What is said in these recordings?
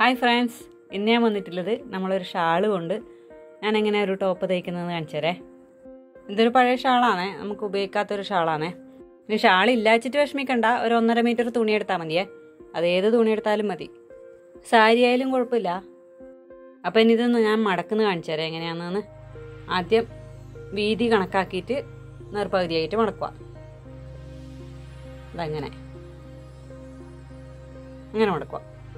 hi friends ഇന്ന് ഞാൻ വന്നിട്ടുള്ളത് നമ്മളൊരു ഷാള് കൊണ്ട് ഞാൻ എങ്ങനെ ഒരു ടോപ്പ് തയ്ക്കുന്നതെന്ന് കാണിച്ചു തരേ ഇതൊരു പഴയ ഷാളാണേ നമുക്ക് ഉപയോഗിക്കാത്തൊരു ഷാളാണേ ഇനി ഷാൾ ഇല്ലാച്ചിട്ട് വിഷമിക്കണ്ട ഒരു ഒന്നര മീറ്റർ തുണി എടുത്താൽ മതിയേ അത് ഏത് തുണി എടുത്താലും മതി സാരി ആയാലും കുഴപ്പമില്ല അപ്പം ഇനി ഇതൊന്ന് ഞാൻ മടക്കുന്ന കാണിച്ചു തരാം എങ്ങനെയാണെന്ന് ആദ്യം വീതി കണക്കാക്കിയിട്ട് നേർപകുതിയായിട്ട് മടക്കുക അതങ്ങനെ അങ്ങനെ മടക്കുക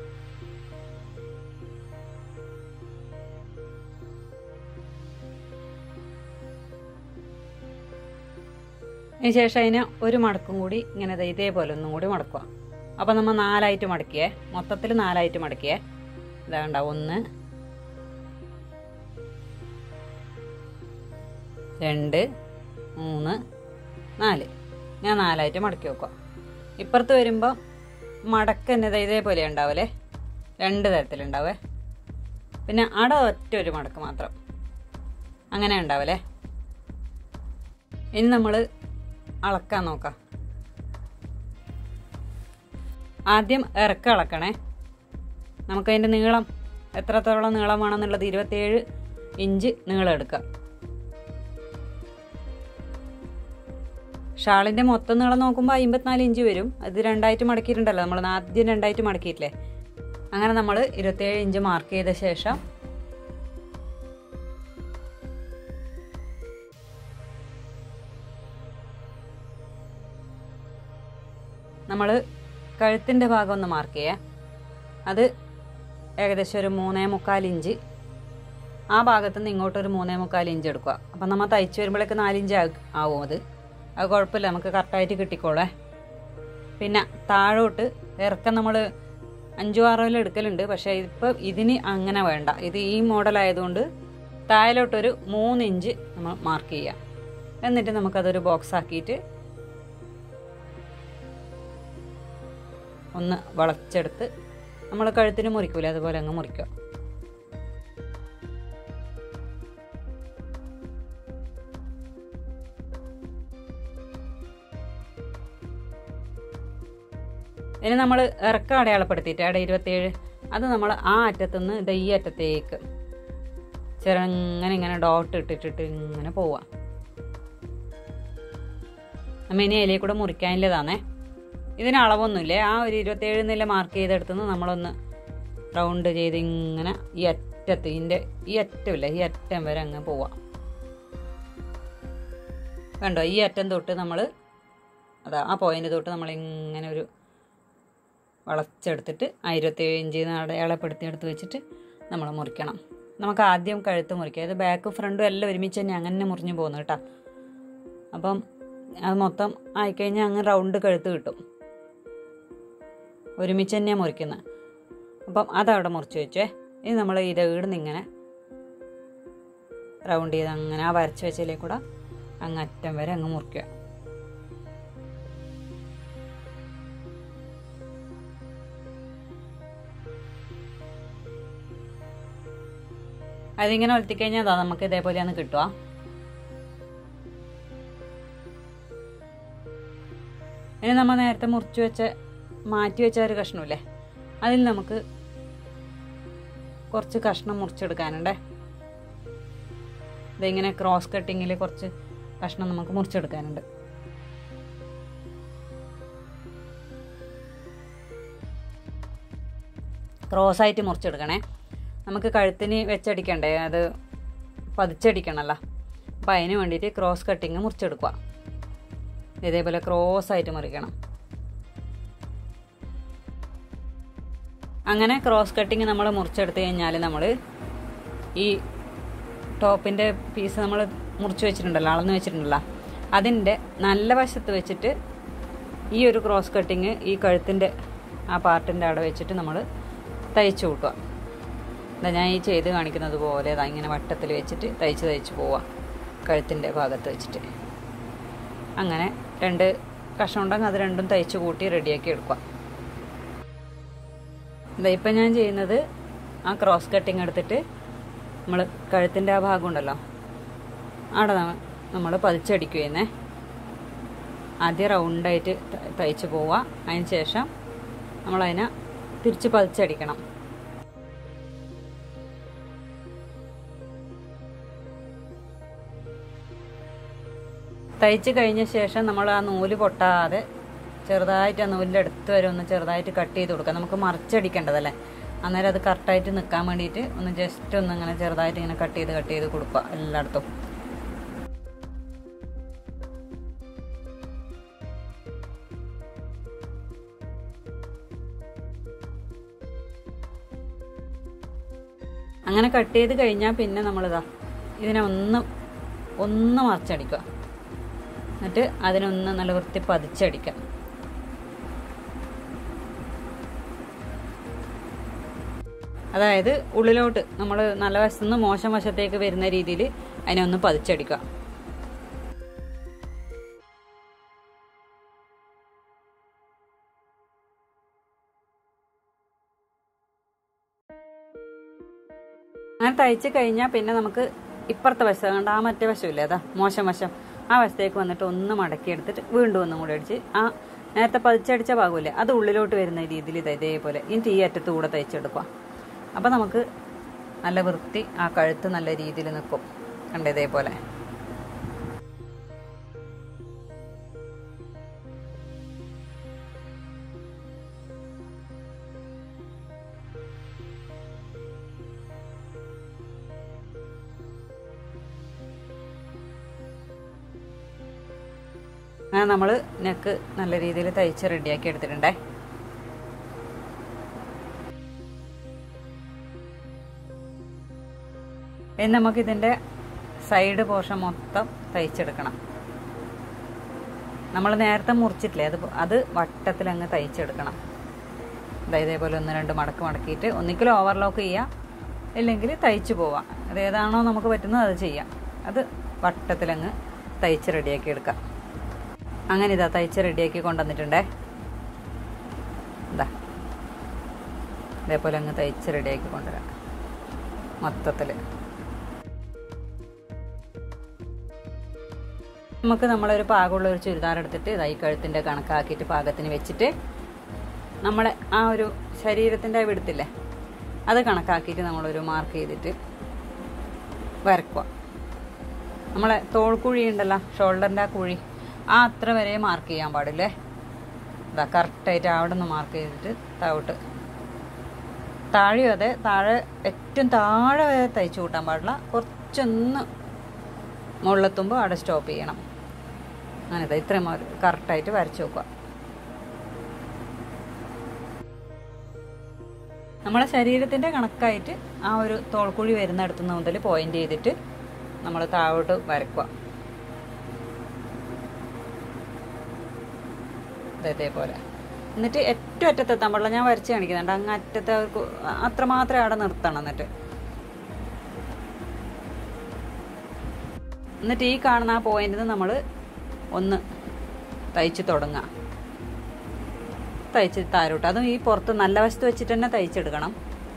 അതിന് ശേഷം അതിന് ഒരു മടക്കും കൂടി ഇങ്ങനെ ദേ ഇതേപോലെ ഒന്നും കൂടി മടക്കുക അപ്പം നമ്മൾ നാലായിട്ട് മടക്കിയേ മൊത്തത്തിൽ നാലായിട്ട് മടക്കിയേ ഇതാണ്ട ഒന്ന് രണ്ട് മൂന്ന് നാല് ഞാൻ നാലായിട്ട് മടക്കി വെക്കുക ഇപ്പുറത്ത് വരുമ്പോൾ മടക്ക് തന്നെ ദേ ഇതേപോലെ ഉണ്ടാവല്ലേ രണ്ട് തരത്തിലുണ്ടാവേ പിന്നെ അട ഒറ്റ ഒരു മടക്ക് മാത്രം അങ്ങനെ ഉണ്ടാവല്ലേ ഇനി നമ്മൾ അളക്കാൻ നോക്കാം ആദ്യം ഇറക്കം അളക്കണേ നമുക്കതിൻ്റെ നീളം എത്രത്തോളം നീളം വേണമെന്നുള്ളത് ഇരുപത്തേഴ് ഇഞ്ച് നീളം എടുക്കാം ഷാളിൻ്റെ മൊത്തം നീളം നോക്കുമ്പോൾ അമ്പത്തിനാല് ഇഞ്ച് വരും അത് രണ്ടായിട്ട് മടക്കിയിട്ടുണ്ടല്ലോ നമ്മൾ ആദ്യം രണ്ടായിട്ട് മടക്കിയിട്ടില്ലേ അങ്ങനെ നമ്മൾ ഇരുപത്തേഴ് ഇഞ്ച് മാർക്ക് ചെയ്ത ശേഷം നമ്മൾ കഴുത്തിൻ്റെ ഭാഗം ഒന്ന് മാർക്ക് ചെയ്യാം അത് ഏകദേശം ഒരു മൂന്നേ മുക്കാൽ ഇഞ്ച് ആ ഭാഗത്ത് നിന്ന് ഇങ്ങോട്ടൊരു മൂന്നേ മുക്കാൽ ഇഞ്ച് എടുക്കുക അപ്പം നമ്മൾ തയ്ച്ച് വരുമ്പോഴേക്ക് നാലിഞ്ച് ആവും അത് അത് കുഴപ്പമില്ല നമുക്ക് കറക്റ്റായിട്ട് കിട്ടിക്കോളേ പിന്നെ താഴോട്ട് ഇറക്കം നമ്മൾ അഞ്ചോ ആറോലും എടുക്കലുണ്ട് പക്ഷേ ഇപ്പം ഇതിന് അങ്ങനെ വേണ്ട ഇത് ഈ മോഡലായതുകൊണ്ട് താഴോട്ടൊരു മൂന്ന് ഇഞ്ച് നമ്മൾ മാർക്ക് ചെയ്യാം എന്നിട്ട് നമുക്കതൊരു ബോക്സ് ആക്കിയിട്ട് ഒന്ന് വളച്ചെടുത്ത് നമ്മൾ കഴുത്തിന് മുറിക്കൂല അതുപോലെ അങ്ങ് മുറിക്കുക ഇനി നമ്മൾ ഇറക്കം അടയാളപ്പെടുത്തിയിട്ട് അവിടെ ഇരുപത്തേഴ് അത് നമ്മൾ ആ അറ്റത്തുനിന്ന് ഇത് ഈ അറ്റത്തേക്ക് ചെറുങ്ങനെ ഇങ്ങനെ ഡോട്ട് ഇട്ടിട്ടിട്ട് ഇങ്ങനെ പോവാം നമ്മ ഇനി ഇലയിൽ കൂടെ മുറിക്കാനില്ലതാണേ ഇതിന് അളവൊന്നുമില്ലേ ആ ഒരു ഇരുപത്തേഴ് നില മാർക്ക് ചെയ്തെടുത്തുനിന്ന് നമ്മളൊന്ന് റൗണ്ട് ചെയ്ത് ഇങ്ങനെ ഈ അറ്റത്ത് ഇതിൻ്റെ ഈ അറ്റമില്ല ഈ അറ്റം വരെ അങ്ങ് പോവാം കണ്ടോ ഈ അറ്റം തൊട്ട് നമ്മൾ അതാ ആ പോയിന്റ് തൊട്ട് നമ്മൾ ഇങ്ങനെ ഒരു വളച്ചെടുത്തിട്ട് ആ ഇരുപത്തേഴ് ഇഞ്ച് അടയാളപ്പെടുത്തി എടുത്ത് വെച്ചിട്ട് നമ്മൾ മുറിക്കണം നമുക്ക് ആദ്യം കഴുത്ത് മുറിക്കാം ഇത് ബാക്കും ഫ്രണ്ടും എല്ലാം ഒരുമിച്ച് തന്നെ അങ്ങനെ മുറിഞ്ഞു പോകുന്നു കേട്ടോ അപ്പം അത് മൊത്തം ആയിക്കഴിഞ്ഞാൽ അങ്ങ് റൗണ്ട് കഴുത്ത് കിട്ടും ഒരുമിച്ച് തന്നെയാണ് മുറിക്കുന്നത് അപ്പം അതവിടെ മുറിച്ച് വെച്ചേ ഇനി നമ്മൾ ഇത് ഇവിടുന്ന് ഇങ്ങനെ റൗണ്ട് ചെയ്ത് അങ്ങനെ ആ വരച്ച് വെച്ചതിലേ കൂടെ അങ്ങ് അറ്റം വരെ അങ്ങ് മുറിക്കുക അതിങ്ങനെ ഒലത്തിക്കഴിഞ്ഞാൽ അതാ നമുക്ക് ഇതേപോലെയാണ് കിട്ടുക ഇനി നമ്മൾ നേരത്തെ മുറിച്ച് വെച്ച മാറ്റി വെച്ച ഒരു കഷ്ണമില്ലേ അതിൽ നമുക്ക് കുറച്ച് കഷ്ണം മുറിച്ചെടുക്കാനുണ്ടേ ഇതിങ്ങനെ ക്രോസ് കട്ടിങ്ങിൽ കുറച്ച് കഷ്ണം നമുക്ക് മുറിച്ചെടുക്കാനുണ്ട് ക്രോസ് ആയിട്ട് മുറിച്ചെടുക്കണേ നമുക്ക് കഴുത്തിന് വെച്ചടിക്കണ്ടേ അത് പതിച്ചടിക്കണമല്ലോ അപ്പം അതിന് വേണ്ടിയിട്ട് ക്രോസ് കട്ടിങ് മുറിച്ചെടുക്കുക ഇതേപോലെ ക്രോസ് ആയിട്ട് മുറിക്കണം അങ്ങനെ ക്രോസ് കട്ടിങ് നമ്മൾ മുറിച്ചെടുത്ത് കഴിഞ്ഞാൽ നമ്മൾ ഈ ടോപ്പിൻ്റെ പീസ് നമ്മൾ മുറിച്ച് വെച്ചിട്ടുണ്ടല്ലോ അളന്ന് വെച്ചിട്ടുണ്ടല്ലോ അതിൻ്റെ നല്ല വശത്ത് വെച്ചിട്ട് ഈ ഒരു ക്രോസ് കട്ടിങ് ഈ കഴുത്തിൻ്റെ ആ പാർട്ടിൻ്റെ അവിടെ വെച്ചിട്ട് നമ്മൾ തയ്ച്ചു കൂട്ടുക എന്താ ഞാൻ ഈ ചെയ്ത് കാണിക്കുന്നത് പോലെ അതാ ഇങ്ങനെ വട്ടത്തിൽ വെച്ചിട്ട് തയ്ച്ച് തയ്ച്ച് പോവാം കഴുത്തിൻ്റെ ഭാഗത്ത് വെച്ചിട്ട് അങ്ങനെ രണ്ട് കഷ്ണം ഉണ്ടെങ്കിൽ അത് രണ്ടും തയ്ച്ച് കൂട്ടി റെഡിയാക്കി എടുക്കുക ഇതാ ഇപ്പം ഞാൻ ചെയ്യുന്നത് ആ ക്രോസ് കട്ടിങ് എടുത്തിട്ട് നമ്മൾ കഴുത്തിൻ്റെ ആ ഭാഗം ഉണ്ടല്ലോ അവിടെ നമ്മൾ പതിച്ചടിക്കുമെന്നേ ആദ്യം റൗണ്ടായിട്ട് തയ്ച്ച് പോവുക അതിന് ശേഷം നമ്മളതിനെ തിരിച്ച് പതിച്ചടിക്കണം തയ്ച്ച് കഴിഞ്ഞ ശേഷം നമ്മൾ ആ നൂല് പൊട്ടാതെ ചെറുതായിട്ട് ആ നൂലിൻ്റെ അടുത്ത് വരെ ഒന്ന് ചെറുതായിട്ട് കട്ട് ചെയ്ത് കൊടുക്കാം നമുക്ക് മറിച്ചടിക്കേണ്ടതല്ലേ അന്നേരം അത് കറക്റ്റായിട്ട് നിൽക്കാൻ വേണ്ടിയിട്ട് ഒന്ന് ജസ്റ്റ് ഒന്ന് ഇങ്ങനെ ചെറുതായിട്ട് ഇങ്ങനെ കട്ട് ചെയ്ത് കട്ട് ചെയ്ത് കൊടുക്കുക എല്ലായിടത്തും അങ്ങനെ കട്ട് ചെയ്ത് കഴിഞ്ഞാൽ പിന്നെ നമ്മളിതാ ഇതിനെ ഒന്ന് ഒന്ന് മറിച്ചടിക്കുക എന്നിട്ട് അതിനൊന്ന് നല്ല വൃത്തി പതിച്ചടിക്കാം അതായത് ഉള്ളിലോട്ട് നമ്മൾ നല്ല വശത്തുനിന്ന് മോശം വശത്തേക്ക് വരുന്ന രീതിയിൽ അതിനെ ഒന്ന് പതിച്ചടിക്കുക അങ്ങനെ തയ്ച്ച് കഴിഞ്ഞാൽ പിന്നെ നമുക്ക് ഇപ്പുറത്തെ വശം കണ്ട ആ മറ്റേ വശമില്ലേ അതാ മോശം വശം ആ വശത്തേക്ക് വന്നിട്ട് ഒന്ന് മടക്കി എടുത്തിട്ട് വീണ്ടും ഒന്നും കൂടി അടിച്ച് ആ നേരത്തെ പതിച്ചടിച്ച ഭാഗമില്ലേ അത് ഉള്ളിലോട്ട് വരുന്ന രീതിയിൽ ഇത് ഇതേപോലെ ഇനി ഈ അറ്റത്ത് കൂടെ തയ്ച്ചെടുക്കുക അപ്പം നമുക്ക് നല്ല വൃത്തി ആ കഴുത്ത് നല്ല രീതിയിൽ നിൽക്കും കണ്ട ഇതേപോലെ അങ്ങനെ നമ്മൾ നെക്ക് നല്ല രീതിയിൽ തയ്ച്ച് റെഡിയാക്കി എടുത്തിട്ടുണ്ടേ ഇനി നമുക്കിതിൻ്റെ സൈഡ് പോർഷൻ മൊത്തം തയ്ച്ചെടുക്കണം നമ്മൾ നേരത്തെ മുറിച്ചിട്ടില്ലേ അത് അത് വട്ടത്തിൽ അങ്ങ് തയ്ച്ചെടുക്കണം ദാ ഇതേപോലെ ഒന്ന് രണ്ട് മടക്ക് മടക്കിയിട്ട് ഒന്നിക്കലും ഓവർലോക്ക് ചെയ്യാം ഇല്ലെങ്കിൽ തയ്ച്ചു പോവാം അത് ഏതാണോ നമുക്ക് പറ്റുന്നത് അത് ചെയ്യാം അത് വട്ടത്തിലങ്ങ് തയ്ച്ച് റെഡിയാക്കി എടുക്കാം അങ്ങനെ ഇതാ തയ്ച്ച് റെഡിയാക്കി കൊണ്ടുവന്നിട്ടുണ്ടേ ഇതാ ഇതേപോലെ അങ്ങ് തയ്ച്ച് റെഡിയാക്കി കൊണ്ടുവരാം മൊത്തത്തിൽ നമുക്ക് നമ്മളൊരു പാകമുള്ള ഒരു ചുരിദാർ എടുത്തിട്ട് ഇതായി കഴുത്തിൻ്റെ കണക്കാക്കിയിട്ട് പാകത്തിന് വെച്ചിട്ട് നമ്മളെ ആ ഒരു ശരീരത്തിൻ്റെ വിടത്തില്ലേ അത് കണക്കാക്കിയിട്ട് നമ്മളൊരു മാർക്ക് ചെയ്തിട്ട് വരക്കുക നമ്മളെ തോൾക്കുഴി ഉണ്ടല്ലോ ഷോൾഡറിൻ്റെ ആ കുഴി ആ അത്ര വരെ മാർക്ക് ചെയ്യാൻ പാടില്ലേ ഇതാ കറക്റ്റായിട്ട് അവിടെ നിന്ന് മാർക്ക് ചെയ്തിട്ട് താഴോട്ട് താഴെയും അതെ താഴെ ഏറ്റവും താഴെ വരെ തയ്ച്ചു കൂട്ടാൻ പാടില്ല കുറച്ചൊന്ന് മുകളിലെത്തുമ്പോൾ അവിടെ സ്റ്റോപ്പ് ചെയ്യണം അങ്ങനെ ഇതാ ഇത്രയും കറക്റ്റായിട്ട് വരച്ചു നോക്കുക നമ്മളെ ശരീരത്തിൻ്റെ കണക്കായിട്ട് ആ ഒരു തോൾക്കുഴി വരുന്നിടത്തു നിന്ന് മുതൽ പോയിന്റ് ചെയ്തിട്ട് നമ്മൾ താഴോട്ട് വരക്കുക ഇതേപോലെ എന്നിട്ട് ഏറ്റവും അറ്റത്തെത്താൻ പാടില്ല ഞാൻ വരച്ച് കാണിക്കുന്നുണ്ട് അങ്ങ് അറ്റത്തെ അവർക്ക് അത്രമാത്രം അവിടെ നിർത്തണം എന്നിട്ട് എന്നിട്ട് ഈ കാണുന്ന ആ പോയിന്റിൽ നിന്ന് നമ്മൾ ഒന്ന് തയ്ച്ച് തുടങ്ങുക തയ്ച്ച് താരോട്ട് അതും ഈ പുറത്ത് നല്ല വശത്ത് വെച്ചിട്ട് തന്നെ തയ്ച്ചെടുക്കണം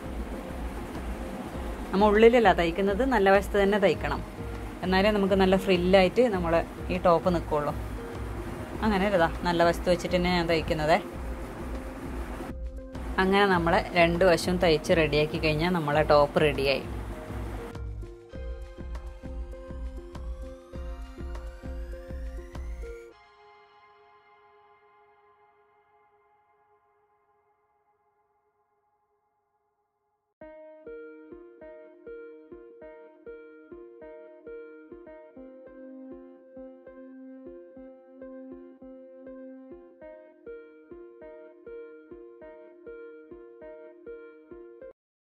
നമ്മൾ ഉള്ളിലല്ല തയ്ക്കുന്നത് നല്ല വശത്ത് തന്നെ തയ്ക്കണം എന്നാലേ നമുക്ക് നല്ല ഫ്രില്ലായിട്ട് നമ്മൾ ഈ ടോപ്പ് നിൽക്കുള്ളൂ അങ്ങനെ ഇതാ നല്ല വശത്ത് വെച്ചിട്ട് തന്നെ ഞാൻ തയ്ക്കുന്നതേ അങ്ങനെ നമ്മളെ രണ്ട് വശവും തയ്ച്ച് റെഡിയാക്കി കഴിഞ്ഞാൽ നമ്മളെ ടോപ്പ് റെഡിയായി